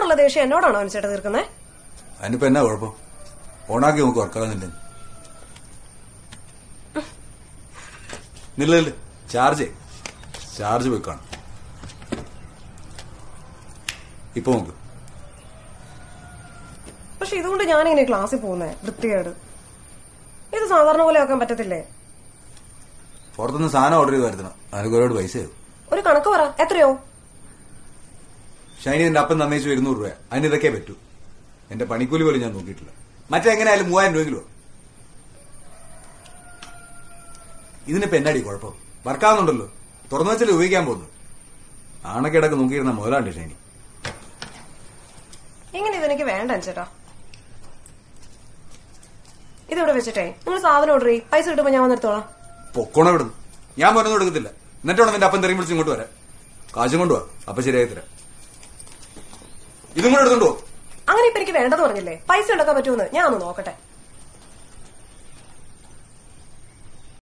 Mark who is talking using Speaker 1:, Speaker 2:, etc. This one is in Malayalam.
Speaker 1: എന്നോടുള്ള ദേഷ്യം എന്നോടാണോ അനുചേട്ടാ തീർക്കുന്നേ
Speaker 2: അതിനിപ്പോ എന്നാ കുഴപ്പം ഓണാക്കി നോക്ക് വർക്കാകുന്നില്ല നില്ല നില്ല ചാർജ് ചാർജ് പോയി കാണും ഇപ്പൊ നോക്ക്
Speaker 1: പക്ഷെ ഇതുകൊണ്ട് ഞാനിങ്ങനെ ക്ലാസ്സിൽ പോകുന്നേ വൃത്തികേട് ഇത് സാധാരണ പോലെ ആക്കാൻ പറ്റത്തില്ലേ
Speaker 2: പുറത്തുനിന്ന് സാധനം ഓർഡർ ചെയ്ത് വരുത്തണം അതിന് ഒരുപാട് പൈസ ആവും
Speaker 1: ഒരു കണക്ക് പറ എത്രയോ
Speaker 2: ഷൈനി നിന്റെ അപ്പം തന്നേച്ചു ഇരുന്നൂറ് രൂപ അതിന് ഇതൊക്കെ പറ്റൂ എന്റെ പണിക്കൂലി പോലും ഞാൻ നോക്കിയിട്ടില്ല മറ്റെങ്ങനെയായാലും മൂവായിരം രൂപയെങ്കിലും ഇതിനിപ്പോ എന്നാടി കുഴപ്പം വർക്കാവുന്നുണ്ടല്ലോ തുറന്നു വെച്ചാൽ ഉപയോഗിക്കാൻ പോകുന്നു ആണക്കിടക്ക് നോക്കിയിരുന്ന മുതലാണ്ട് ഷൈനി
Speaker 1: ഇങ്ങനെ ഇതെനിക്ക് വേണ്ട അനുചേട്ടാ ഇതിവിടെ വെച്ചിട്ടേ നിങ്ങൾ സാധനം ഓർഡർ ചെയ്യും പൈസ കിട്ടുമ്പോ ഞാൻ വന്നെടുത്തോളാം
Speaker 2: പൊക്കോണ ഇവിടുന്ന് ഞാൻ പറഞ്ഞു കൊടുക്കത്തില്ല എന്നിട്ടാണ് നിന്റെ അപ്പം തെറിയും വിളിച്ച് ഇങ്ങോട്ട് വരാം കാശും കൊണ്ടുപോവാ അപ്പൊ ശരിയായി തരാം ഇതും കൂടെ എടുത്തോണ്ടോ
Speaker 1: അങ്ങനെ ഇപ്പൊ എനിക്ക് വേണ്ടെന്ന് പറഞ്ഞില്ലേ പൈസ ഉണ്ടാക്കാൻ പറ്റുമെന്ന് ഞാൻ ഒന്ന് നോക്കട്ടെ